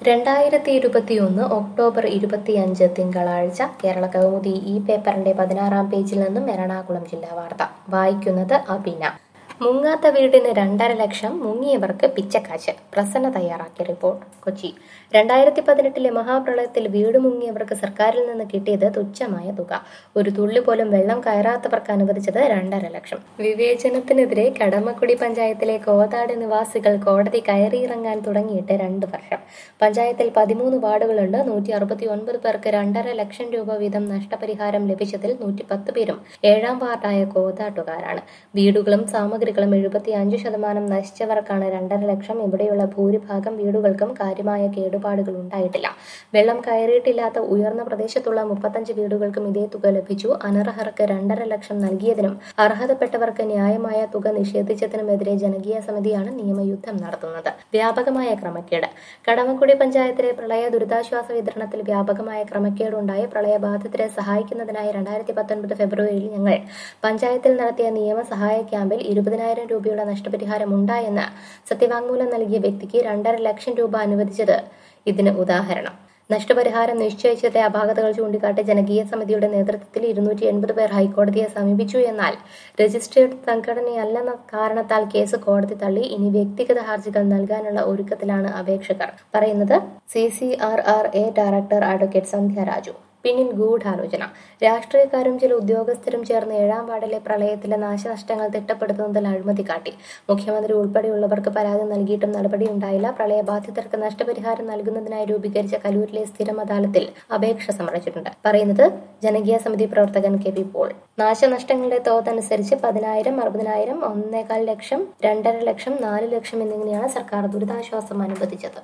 രണ്ടായിരത്തി ഇരുപത്തിയൊന്ന് ഒക്ടോബർ ഇരുപത്തിയഞ്ച് തിങ്കളാഴ്ച കേരള കൗമുദി ഈ പേപ്പറിന്റെ പതിനാറാം പേജിൽ നിന്നും എറണാകുളം ജില്ലാ വാർത്ത വായിക്കുന്നത് അബിന മുങ്ങാത്ത വീടിന് രണ്ടര ലക്ഷം മുങ്ങിയവർക്ക് പിച്ചക്കാശ് പ്രസന്ന തയ്യാറാക്കിയ റിപ്പോർട്ട് കൊച്ചി രണ്ടായിരത്തി പതിനെട്ടിലെ മഹാപ്രളയത്തിൽ വീട് മുങ്ങിയവർക്ക് സർക്കാരിൽ നിന്ന് കിട്ടിയത് തുച്ഛമായ തുക ഒരു തുള്ളി പോലും വെള്ളം കയറാത്തവർക്ക് അനുവദിച്ചത് രണ്ടര ലക്ഷം വിവേചനത്തിനെതിരെ കടമക്കുടി പഞ്ചായത്തിലെ കോതാട് നിവാസികൾ കോടതി കയറിയിറങ്ങാൻ തുടങ്ങിയിട്ട് രണ്ട് വർഷം പഞ്ചായത്തിൽ പതിമൂന്ന് വാർഡുകളുണ്ട് നൂറ്റി അറുപത്തി ഒൻപത് പേർക്ക് രണ്ടര ലക്ഷം രൂപ വീതം നഷ്ടപരിഹാരം ലഭിച്ചതിൽ നൂറ്റി പത്ത് പേരും ഏഴാം വാർഡായ കോതാട്ടുകാരാണ് വീടുകളും സാമഗ്രികളും എഴുപത്തി അഞ്ച് ശതമാനം നശിച്ചവർക്കാണ് രണ്ടര ലക്ഷം ഇവിടെയുള്ള ഭൂരിഭാഗം വീടുകൾക്കും കാര്യമായ കേടുപാടുകൾ ഉണ്ടായിട്ടില്ല വെള്ളം കയറിയിട്ടില്ലാത്ത ഉയർന്ന പ്രദേശത്തുള്ള മുപ്പത്തഞ്ച് വീടുകൾക്കും ഇതേ തുക ലഭിച്ചു അനർഹർക്ക് രണ്ടര ലക്ഷം നൽകിയതിനും അർഹതപ്പെട്ടവർക്ക് ന്യായമായ തുക നിഷേധിച്ചതിനുമെതിരെ ജനകീയ സമിതിയാണ് നിയമയുദ്ധം നടത്തുന്നത് വ്യാപകമായ ക്രമക്കേട് കടമക്കുടി പഞ്ചായത്തിലെ പ്രളയ ദുരിതാശ്വാസ വിതരണത്തിൽ വ്യാപകമായ ക്രമക്കേടുണ്ടായ പ്രളയബാധിതരെ സഹായിക്കുന്നതിനായി രണ്ടായിരത്തി പത്തൊൻപത് ഫെബ്രുവരിയിൽ ഞങ്ങൾ പഞ്ചായത്തിൽ നടത്തിയ നിയമസഹായ ക്യാമ്പിൽ ഇരുപതിനായിരം രൂപയുടെ നഷ്ടപരിഹാരം ഉണ്ടായെന്ന് സത്യവാങ്മൂലം നൽകിയ വ്യക്തിക്ക് രണ്ടര ലക്ഷം രൂപ അനുവദിച്ചത് ഇതിന് ഉദാഹരണം നഷ്ടപരിഹാരം നിശ്ചയിച്ചതിലെ അപാകതകൾ ചൂണ്ടിക്കാട്ടി ജനകീയ സമിതിയുടെ നേതൃത്വത്തിൽ ഇരുന്നൂറ്റി എൺപത് പേർ ഹൈക്കോടതിയെ സമീപിച്ചു എന്നാൽ രജിസ്ട്രേഡ് സംഘടനയല്ലെന്ന കാരണത്താൽ കേസ് കോടതി തള്ളി ഇനി വ്യക്തിഗത ഹർജികൾ നൽകാനുള്ള ഒരുക്കത്തിലാണ് അപേക്ഷകർ പറയുന്നത് C C R R A director advocate Sandhya Raju പിന്നിൽ ഗൂഢാലോചന രാഷ്ട്രീയക്കാരും ചില ഉദ്യോഗസ്ഥരും ചേർന്ന് ഏഴാം വാർഡിലെ പ്രളയത്തിലെ നാശനഷ്ടങ്ങൾ തിട്ടപ്പെടുത്തുന്നതിൽ അഴിമതി കാട്ടി മുഖ്യമന്ത്രി ഉൾപ്പെടെയുള്ളവർക്ക് പരാതി നൽകിയിട്ടും നടപടിയുണ്ടായില്ല പ്രളയബാധിതർക്ക് നഷ്ടപരിഹാരം നൽകുന്നതിനായി രൂപീകരിച്ച കലൂരിലെ സ്ഥിരം അദാലത്തിൽ അപേക്ഷ സമർപ്പിച്ചിട്ടുണ്ട് പറയുന്നത് ജനകീയ സമിതി പ്രവർത്തകൻ കെ പി പോൾ നാശനഷ്ടങ്ങളുടെ തോതനുസരിച്ച് പതിനായിരം അറുപതിനായിരം ഒന്നേകാൽ ലക്ഷം രണ്ടര ലക്ഷം നാല് ലക്ഷം എന്നിങ്ങനെയാണ് സർക്കാർ ദുരിതാശ്വാസം അനുവദിച്ചത്